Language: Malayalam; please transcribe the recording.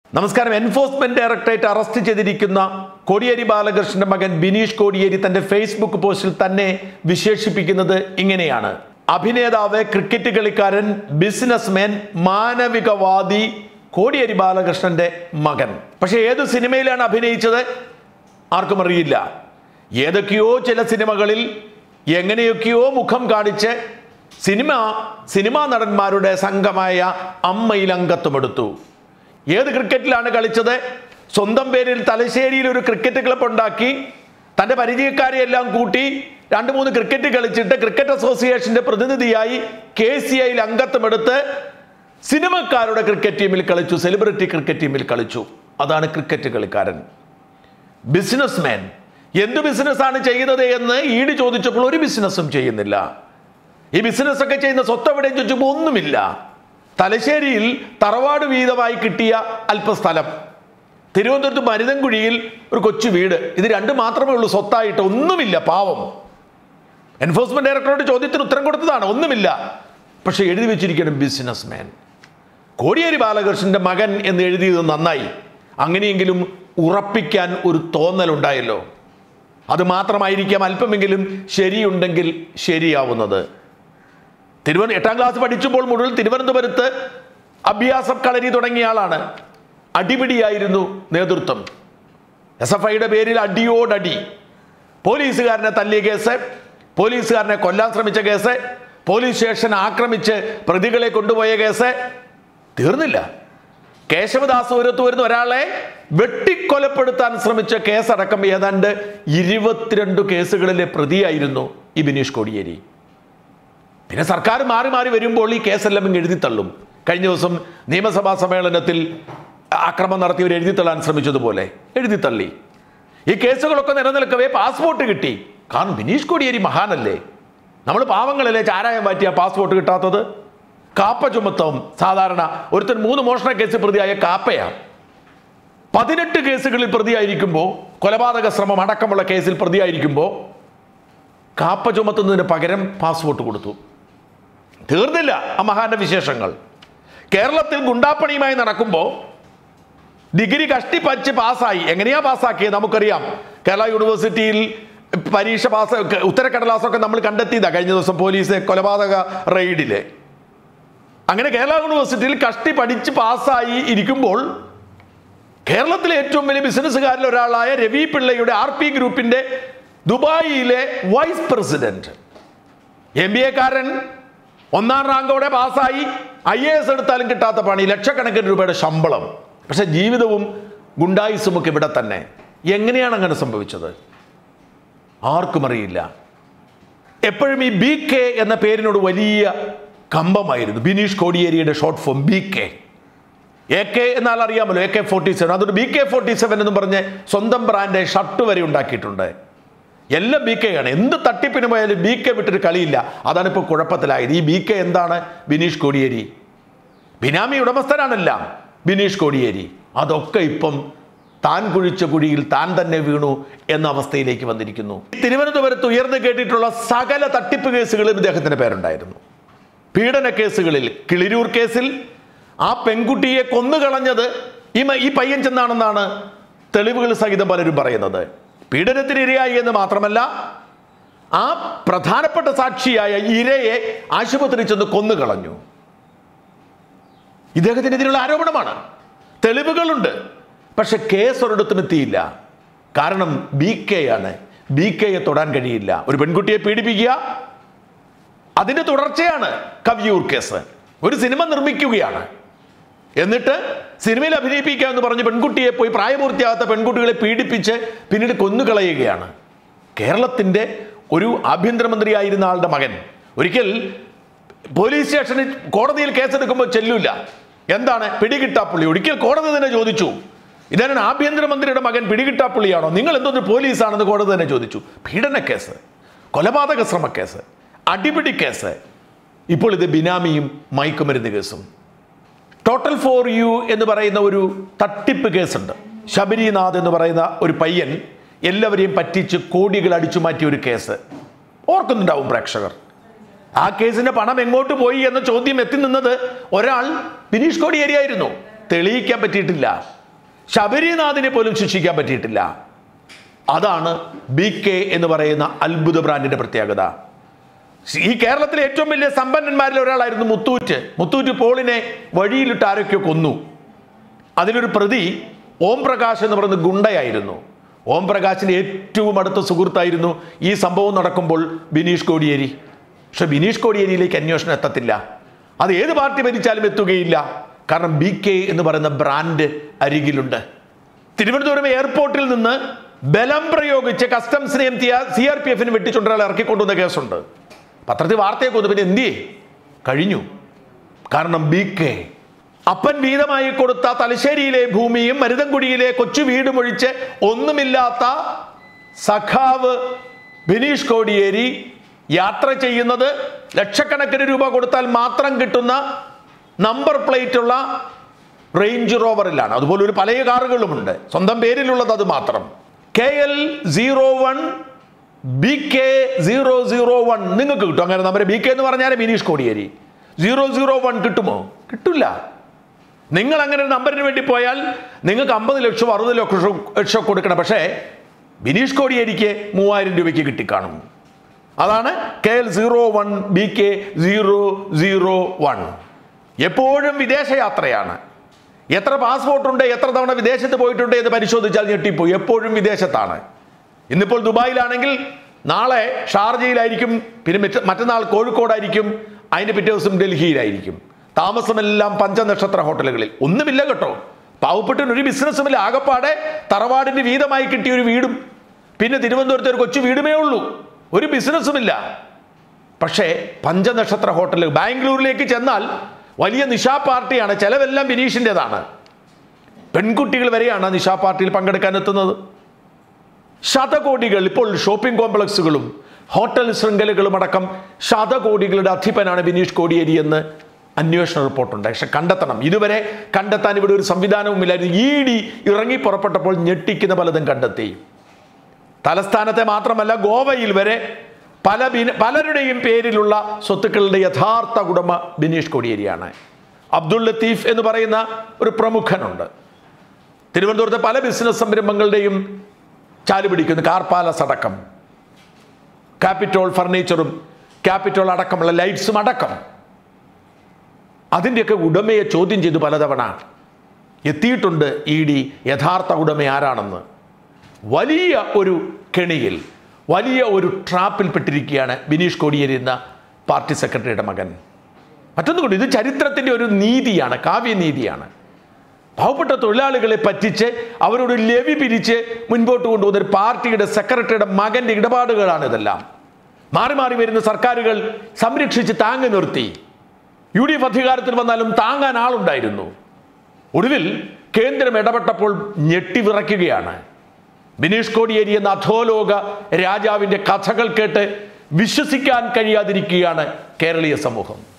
നമസ്കാരം എൻഫോഴ്സ്മെന്റ് ഡയറക്ടറേറ്റ് അറസ്റ്റ് ചെയ്തിരിക്കുന്ന കോടിയേരി ബാലകൃഷ്ണന്റെ മകൻ ബിനീഷ് കോടിയേരി തന്റെ ഫേസ്ബുക്ക് പോസ്റ്റിൽ തന്നെ വിശേഷിപ്പിക്കുന്നത് ഇങ്ങനെയാണ് അഭിനേതാവ് ക്രിക്കറ്റ് കളിക്കാരൻ ബിസിനസ്മാൻ മാനവികവാദി കോടിയേരി ബാലകൃഷ്ണന്റെ മകൻ പക്ഷെ ഏത് സിനിമയിലാണ് അഭിനയിച്ചത് ആർക്കും അറിയില്ല ഏതൊക്കെയോ ചില സിനിമകളിൽ എങ്ങനെയൊക്കെയോ മുഖം കാണിച്ച് സിനിമ സിനിമാ നടന്മാരുടെ സംഘമായ അമ്മയിൽ അംഗത്വമെടുത്തു ഏത് ക്രിക്കറ്റിലാണ് കളിച്ചത് സ്വന്തം പേരിൽ തലശ്ശേരിയിൽ ഒരു ക്രിക്കറ്റ് ക്ലബ് ഉണ്ടാക്കി തൻ്റെ പരിചയക്കാരെ എല്ലാം കൂട്ടി രണ്ട് മൂന്ന് ക്രിക്കറ്റ് കളിച്ചിട്ട് ക്രിക്കറ്റ് അസോസിയേഷന്റെ പ്രതിനിധിയായി കെ സി ഐയിൽ അംഗത്വമെടുത്ത് സിനിമക്കാരുടെ ക്രിക്കറ്റ് ടീമിൽ കളിച്ചു സെലിബ്രിറ്റി ക്രിക്കറ്റ് ടീമിൽ കളിച്ചു അതാണ് ക്രിക്കറ്റ് കളിക്കാരൻ ബിസിനസ്മാൻ എന്ത് ബിസിനസ്സാണ് ചെയ്യുന്നത് എന്ന് ഈട് ചോദിച്ചപ്പോൾ ഒരു ബിസിനസ്സും ചെയ്യുന്നില്ല ഈ ബിസിനസ് ഒക്കെ ചെയ്യുന്ന സ്വത്ത് എവിടെയും ചോദിച്ചപ്പോൾ ഒന്നുമില്ല തലശ്ശേരിയിൽ തറവാട് വീതമായി കിട്ടിയ അല്പസ്ഥലം തിരുവനന്തപുരത്ത് മരുതൻകുഴിയിൽ ഒരു കൊച്ചു വീട് ഇത് രണ്ട് മാത്രമേ ഉള്ളൂ സ്വത്തായിട്ട് ഒന്നുമില്ല പാവം എൻഫോഴ്സ്മെന്റ് ഡയറക്ടറോട് ചോദ്യത്തിന് ഉത്തരം കൊടുത്തതാണ് ഒന്നുമില്ല പക്ഷെ എഴുതി വെച്ചിരിക്കണം ബിസിനസ്മാൻ കോടിയേരി ബാലകൃഷ്ണന്റെ മകൻ എന്ന് എഴുതിയത് നന്നായി അങ്ങനെയെങ്കിലും ഉറപ്പിക്കാൻ ഒരു തോന്നലുണ്ടായല്ലോ അത് മാത്രമായിരിക്കാം അല്പമെങ്കിലും ശരിയുണ്ടെങ്കിൽ ശരിയാവുന്നത് തിരുവന എട്ടാം ക്ലാസ് പഠിച്ചപ്പോൾ മുതൽ തിരുവനന്തപുരത്ത് അഭ്യാസ കളരി തുടങ്ങിയ ആളാണ് അടിപിടിയായിരുന്നു നേതൃത്വം എസ് എഫ് ഐയുടെ പേരിൽ അടിയോടടി പോലീസുകാരനെ തല്ലിയ കേസ് പോലീസുകാരനെ കൊല്ലാൻ ശ്രമിച്ച കേസ് പോലീസ് സ്റ്റേഷൻ ആക്രമിച്ച് പ്രതികളെ കൊണ്ടുപോയ കേസ് തീർന്നില്ല കേശവദാസ് ദൂരത്ത് വരുന്ന ഒരാളെ വെട്ടിക്കൊലപ്പെടുത്താൻ ശ്രമിച്ച കേസടക്കം ഏതാണ്ട് ഇരുപത്തിരണ്ട് കേസുകളിലെ പ്രതിയായിരുന്നു ഈ ബിനീഷ് കോടിയേരി പിന്നെ സർക്കാർ മാറി മാറി വരുമ്പോൾ ഈ കേസെല്ലാം ഇങ്ങ് എഴുതിത്തള്ളും കഴിഞ്ഞ ദിവസം നിയമസഭാ സമ്മേളനത്തിൽ അക്രമം നടത്തിയവർ എഴുതിത്തള്ളാൻ ശ്രമിച്ചതുപോലെ എഴുതിത്തള്ളി ഈ കേസുകളൊക്കെ നിലനിൽക്കവേ പാസ്പോർട്ട് കിട്ടി കാരണം ബിനീഷ് കോടിയേരി മഹാനല്ലേ നമ്മൾ പാവങ്ങളല്ലേ ചാരായം മാറ്റിയ പാസ്പോർട്ട് കിട്ടാത്തത് കാപ്പ ചുമത്തവും സാധാരണ ഒരുത്തൻ മൂന്ന് മോഷണ കേസിൽ പ്രതിയായ കാപ്പയാണ് പതിനെട്ട് കേസുകളിൽ പ്രതിയായിരിക്കുമ്പോൾ കൊലപാതക ശ്രമം അടക്കമുള്ള കേസിൽ പ്രതിയായിരിക്കുമ്പോൾ കാപ്പ ചുമത്തുന്നതിന് പകരം പാസ്പോർട്ട് കൊടുത്തു തീർന്നില്ല ആ മഹാന്റെ വിശേഷങ്ങൾ കേരളത്തിൽ ഗുണ്ടാപ്പണിയുമായി നടക്കുമ്പോൾ ഡിഗ്രി കഷ്ടിപ്പച്ച് പാസ്സായി എങ്ങനെയാ പാസ്സാക്കിയത് നമുക്കറിയാം കേരള യൂണിവേഴ്സിറ്റിയിൽ പരീക്ഷ പാസ് ഉത്തരക്കടലാസൊക്കെ നമ്മൾ കണ്ടെത്തിയതാ കഴിഞ്ഞ ദിവസം പോലീസ് കൊലപാതക റെയ്ഡില് അങ്ങനെ കേരള യൂണിവേഴ്സിറ്റിയിൽ കഷ്ടി പഠിച്ച് പാസ്സായി ഇരിക്കുമ്പോൾ കേരളത്തിലെ ഏറ്റവും വലിയ ബിസിനസ്സുകാരിൽ ഒരാളായ രവി പിള്ളയുടെ ആർ പി ഗ്രൂപ്പിന്റെ ദുബായിയിലെ വൈസ് പ്രസിഡന്റ് എം ബി എക്കാരൻ ഒന്നാം റാങ്കോടെ പാസ്സായി ഐ എ എസ് എടുത്താലും കിട്ടാത്ത പണി ലക്ഷക്കണക്കിന് രൂപയുടെ ശമ്പളം പക്ഷെ ജീവിതവും ഗുണ്ടായുസും ഒക്കെ ഇവിടെ തന്നെ എങ്ങനെയാണ് അങ്ങനെ സംഭവിച്ചത് ആർക്കും അറിയില്ല എപ്പോഴും ഈ ബി കെ എന്ന പേരിനോട് വലിയ കമ്പമായിരുന്നു ബിനീഷ് കോടിയേരിയുടെ short form B K A K എന്നാൽ അറിയാമല്ലോ എ കെ ഫോർട്ടി സെവൻ അതുകൊണ്ട് ബി കെ ഫോർട്ടി സെവൻ എന്ന് പറഞ്ഞ് സ്വന്തം ബ്രാൻഡ് ഷർട്ട് വരെ ഉണ്ടാക്കിയിട്ടുണ്ട് എല്ലാം ബി കെ ആണ് എന്ത് തട്ടിപ്പിന് പോയാലും ബി കെ വിട്ടൊരു കളിയില്ല അതാണ് ഇപ്പോൾ കുഴപ്പത്തിലായത് ഈ ബി കെ എന്താണ് ബിനീഷ് കോടിയേരി ബിനാമി ഉടമസ്ഥനാണെല്ലാം ബിനീഷ് കോടിയേരി അതൊക്കെ ഇപ്പം താൻ കുഴിച്ച കുഴിയിൽ താൻ തന്നെ വീണു എന്ന അവസ്ഥയിലേക്ക് വന്നിരിക്കുന്നു തിരുവനന്തപുരത്ത് ഉയർന്നു കേട്ടിട്ടുള്ള സകല തട്ടിപ്പ് കേസുകളും ഇദ്ദേഹത്തിന്റെ പേരുണ്ടായിരുന്നു പീഡന കേസുകളിൽ കിളിരൂർ കേസിൽ ആ പെൺകുട്ടിയെ കൊന്നുകളഞ്ഞത് ഈ മ- ഈ പയ്യൻ ചെന്നാണെന്നാണ് തെളിവുകൾ സഹിതം പലരും പറയുന്നത് പീഡനത്തിന് ഇരയായി എന്ന് മാത്രമല്ല ആ പ്രധാനപ്പെട്ട സാക്ഷിയായ ഇരയെ ആശുപത്രി ചെന്ന് കൊന്നുകളഞ്ഞു ഇദ്ദേഹത്തിന് ഇതിനുള്ള ആരോപണമാണ് തെളിവുകളുണ്ട് പക്ഷെ കേസ് ഒരിടത്തും എത്തിയില്ല കാരണം ബി കെ ആണ് ബി കെയെ തൊടാൻ കഴിയില്ല ഒരു പെൺകുട്ടിയെ പീഡിപ്പിക്കുക അതിന്റെ തുടർച്ചയാണ് കവിയൂർ കേസ് ഒരു സിനിമ നിർമ്മിക്കുകയാണ് എന്നിട്ട് സിനിമയിൽ അഭിനയിപ്പിക്കുക എന്ന് പറഞ്ഞ് പെൺകുട്ടിയെ പോയി പ്രായപൂർത്തിയാകാത്ത പെൺകുട്ടികളെ പീഡിപ്പിച്ച് പിന്നീട് കൊന്നുകളയുകയാണ് കേരളത്തിന്റെ ഒരു ആഭ്യന്തരമന്ത്രിയായിരുന്ന ആളുടെ മകൻ ഒരിക്കൽ പോലീസ് സ്റ്റേഷനിൽ കോടതിയിൽ കേസെടുക്കുമ്പോൾ ചെല്ലൂല എന്താണ് പിടികിട്ടാപ്പുള്ളി ഒരിക്കൽ കോടതി തന്നെ ചോദിച്ചു ഇതാണ് ആഭ്യന്തരമന്ത്രിയുടെ മകൻ പിടികിട്ടാപ്പുള്ളിയാണോ നിങ്ങൾ എന്തൊരു പോലീസാണെന്ന് കോടതി തന്നെ ചോദിച്ചു പീഡന കേസ് കൊലപാതക ശ്രമ കേസ് അടിപിടി കേസ് ഇപ്പോൾ ഇത് ബിനാമിയും മയക്കുമരുന്ന് കേസും ടോട്ടൽ ഫോർ യു എന്ന് പറയുന്ന ഒരു തട്ടിപ്പ് കേസുണ്ട് ശബരിനാഥ് എന്ന് പറയുന്ന ഒരു പയ്യൻ എല്ലാവരെയും പറ്റിച്ച് കോടികൾ അടിച്ചു മാറ്റിയ ഒരു കേസ് ഓർക്കുന്നുണ്ടാവും പ്രേക്ഷകർ ആ കേസിന്റെ പണം എങ്ങോട്ട് പോയി എന്ന ചോദ്യം എത്തി നിന്നത് ഒരാൾ ബിനീഷ് കോടിയേരിയായിരുന്നു തെളിയിക്കാൻ പറ്റിയിട്ടില്ല ശബരിനാഥിനെ പോലും ശിക്ഷിക്കാൻ പറ്റിയിട്ടില്ല അതാണ് ബി കെ എന്ന് പറയുന്ന അത്ഭുത ബ്രാൻഡിന്റെ പ്രത്യേകത ഈ കേരളത്തിലെ ഏറ്റവും വലിയ സമ്പന്നന്മാരിൽ ഒരാളായിരുന്നു മുത്തൂറ്റ് മുത്തൂറ്റ് പോളിനെ വഴിയിലിട്ട് ആരൊക്കെയോ കൊന്നു അതിലൊരു പ്രതി ഓം പ്രകാശ് എന്ന് പറയുന്ന ഗുണ്ടയായിരുന്നു ഓം പ്രകാശിന്റെ ഏറ്റവും അടുത്ത സുഹൃത്തായിരുന്നു ഈ സംഭവം നടക്കുമ്പോൾ ബിനീഷ് കോടിയേരി പക്ഷെ ബിനീഷ് കോടിയേരിയിലേക്ക് അന്വേഷണം എത്തത്തില്ല അത് ഏത് പാർട്ടി ഭരിച്ചാലും എത്തുകയില്ല കാരണം ബി കെ എന്ന് പറയുന്ന ബ്രാൻഡ് അരികിലുണ്ട് തിരുവനന്തപുരം എയർപോർട്ടിൽ നിന്ന് ബലം പ്രയോഗിച്ച് കസ്റ്റംസിനെയും സി ആർ പി എഫിനും വെട്ടിച്ചുണ്ടൊരാൾ ഇറക്കിക്കൊണ്ടുവന്ന കേസുണ്ട് പത്രത്തിൽ വാർത്തയൊക്കെ വന്നു പിന്നെ എന്തിയേ കഴിഞ്ഞു കാരണം ബി കെ അപ്പൻ വീതമായി കൊടുത്ത തലശ്ശേരിയിലെ ഭൂമിയും മരുതൻകുടിയിലെ കൊച്ചു വീടും ഒഴിച്ച് ഒന്നുമില്ലാത്ത സഖാവ് ബിനീഷ് കോടിയേരി യാത്ര ചെയ്യുന്നത് ലക്ഷക്കണക്കിന് രൂപ കൊടുത്താൽ മാത്രം കിട്ടുന്ന നമ്പർ പ്ലേറ്റ് ഉള്ള റേഞ്ച് റോവറിലാണ് അതുപോലെ ഒരു പല കാറുകളുമുണ്ട് സ്വന്തം പേരിലുള്ളത് അത് മാത്രം K L zero one B K zero zero one നിങ്ങൾക്ക് കിട്ടും അങ്ങനെ നമ്മുടെ ബി കെ എന്ന് പറഞ്ഞാൽ Bineesh Kodiyeri zero zero one കിട്ടുമോ കിട്ടില്ല നിങ്ങൾ അങ്ങനെ ഒരു നമ്പറിന് വേണ്ടി പോയാൽ നിങ്ങൾക്ക് അമ്പത് ലക്ഷം അറുപത് ലക്ഷം ലക്ഷം കൊടുക്കണം പക്ഷേ ബിനീഷ് കോടിയേരിക്ക് മൂവായിരം രൂപയ്ക്ക് കിട്ടിക്കാണും അതാണ് K L zero one B K zero zero one എപ്പോഴും വിദേശയാത്രയാണ് എത്ര പാസ്പോർട്ടുണ്ട് എത്ര തവണ വിദേശത്ത് പോയിട്ടുണ്ട് എന്ന് പരിശോധിച്ചാൽ ഞെട്ടിപ്പോയി എപ്പോഴും വിദേശത്താണ് ഇന്നിപ്പോൾ ദുബായിലാണെങ്കിൽ നാളെ ഷാർജയിലായിരിക്കും പിന്നെ മറ്റ് മറ്റന്നാൾ കോഴിക്കോടായിരിക്കും അതിൻ്റെ പിറ്റേ ദിവസം ഡൽഹിയിലായിരിക്കും താമസമെല്ലാം പഞ്ചനക്ഷത്ര ഹോട്ടലുകളിൽ ഒന്നുമില്ല കേട്ടോ പാവപ്പെട്ടവന് ഒരു ബിസിനസ്സുമില്ല ആകപ്പാടെ തറവാടിന് വീതമായി കിട്ടിയ ഒരു വീടും പിന്നെ തിരുവനന്തപുരത്ത് ഒരു കൊച്ചു വീടുമേ ഉള്ളൂ ഒരു ബിസിനസ്സുമില്ല പക്ഷേ പഞ്ചനക്ഷത്ര ഹോട്ടൽ ബാംഗ്ലൂരിലേക്ക് ചെന്നാൽ വലിയ നിശാ പാർട്ടിയാണ് ചെലവെല്ലാം ബിനീഷിൻ്റെതാണ് പെൺകുട്ടികൾ വരെയാണ് നിശാ പാർട്ടിയിൽ പങ്കെടുക്കാൻ എത്തുന്നത് ശതകോടികൾ ഇപ്പോൾ ഷോപ്പിംഗ് കോംപ്ലക്സുകളും ഹോട്ടൽ ശൃംഖലകളും അടക്കം ശതകോടികളുടെ അധിപനാണ് ബിനീഷ് കോടിയേരി എന്ന് അന്വേഷണ റിപ്പോർട്ടുണ്ട് പക്ഷെ കണ്ടെത്തണം ഇതുവരെ കണ്ടെത്താൻ ഇവിടെ ഒരു സംവിധാനവുമില്ലായിരുന്നു ഇ ഡി ഇറങ്ങി പുറപ്പെട്ടപ്പോൾ ഞെട്ടിക്കുന്ന പലതും കണ്ടെത്തി തലസ്ഥാനത്തെ മാത്രമല്ല ഗോവയിൽ വരെ പല ബിന പലരുടെയും പേരിലുള്ള സ്വത്തുക്കളുടെ യഥാർത്ഥ ഉടമ ബിനീഷ് കോടിയേരിയാണ് അബ്ദുൾ ലത്തീഫ് എന്ന് പറയുന്ന ഒരു പ്രമുഖനുണ്ട് തിരുവനന്തപുരത്തെ പല ബിസിനസ് സംരംഭങ്ങളുടെയും ചാലുപിടിക്കുന്നു കാർ പാലസ് അടക്കം ക്യാപിറ്റോൾ ഫർണിച്ചറും ക്യാപിറ്റോൾ അടക്കമുള്ള ലൈറ്റ്സും അടക്കം അതിൻ്റെയൊക്കെ ഉടമയെ ചോദ്യം ചെയ്തു പലതവണ എത്തിയിട്ടുണ്ട് ഇ ഡി യഥാർത്ഥ ഉടമ ആരാണെന്ന് വലിയ ഒരു കെണിയിൽ വലിയ ഒരു ട്രാപ്പിൽപ്പെട്ടിരിക്കുകയാണ് ബിനീഷ് കോടിയേരി എന്ന പാർട്ടി സെക്രട്ടറിയുടെ മകൻ മറ്റൊന്നുകൊണ്ട് ഇത് ചരിത്രത്തിൻ്റെ ഒരു നീതിയാണ് കാവ്യനീതിയാണ് പാവപ്പെട്ട തൊഴിലാളികളെ പറ്റിച്ച് അവരോട് ലെവി പിരിച്ച് മുൻപോട്ട് കൊണ്ടുപോകുന്ന ഒരു പാർട്ടിയുടെ സെക്രട്ടറിയുടെ മകന്റെ ഇടപാടുകളാണ് ഇതെല്ലാം മാറി മാറി വരുന്ന സർക്കാരുകൾ സംരക്ഷിച്ച് താങ്ങി നിർത്തി യു ഡി എഫ് അധികാരത്തിൽ വന്നാലും താങ്ങാൻ ആളുണ്ടായിരുന്നു ഒടുവിൽ കേന്ദ്രം ഇടപെട്ടപ്പോൾ ഞെട്ടിവിറയ്ക്കുകയാണ് ബിനീഷ് കോടിയേരി എന്ന അധോലോക രാജാവിന്റെ കഥകൾ കേട്ട് വിശ്വസിക്കാൻ കഴിയാതിരിക്കുകയാണ് കേരളീയ സമൂഹം